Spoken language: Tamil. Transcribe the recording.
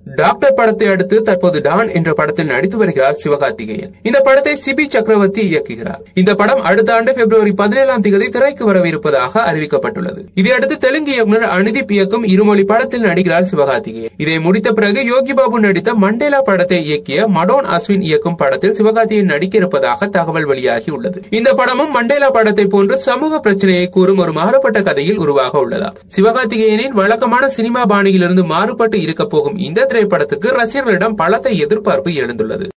டாக்டர் படத்தை அடுத்து தற்போது டான் என்ற படத்தில் நடித்து வருகிறார் சிவகார்த்திகேயன் இந்த படத்தை சிபி சக்கரவர்த்தி இயக்குகிறார் இந்த படம் அடுத்த ஆண்டு பிப்ரவரி பதினேழாம் தேதி திரைக்கு வரவிருப்பதாக அறிவிக்கப்பட்டுள்ளது இதையடுத்து தெலுங்கு இயக்குனர் அனுதீப் இயக்கும் இருமொழி படத்தில் நடிக்கிறார் சிவகார்த்திகேயன் இதை முடித்த பிறகு யோகி பாபு நடித்த மண்டேலா படத்தை இயக்கிய மடோன் அஸ்வின் இயக்கும் படத்தில் சிவகார்த்திகேயன் நடிக்க இருப்பதாக தகவல் வெளியாகி உள்ளது இந்த படமும் மண்டேலா படத்தை போன்று சமூக பிரச்சனையை கூறும் ஒரு மாறுபட்ட கதையில் உருவாக உள்ளதா சிவகார்த்திகேயனின் வழக்கமான சினிமா பாணியிலிருந்து மாறுபட்டு இருக்க போகும் இந்த திரைப்படத்துக்கு ரசிகர்களிடம் பலத்த எதிர்பார்ப்பு எழுந்துள்ளது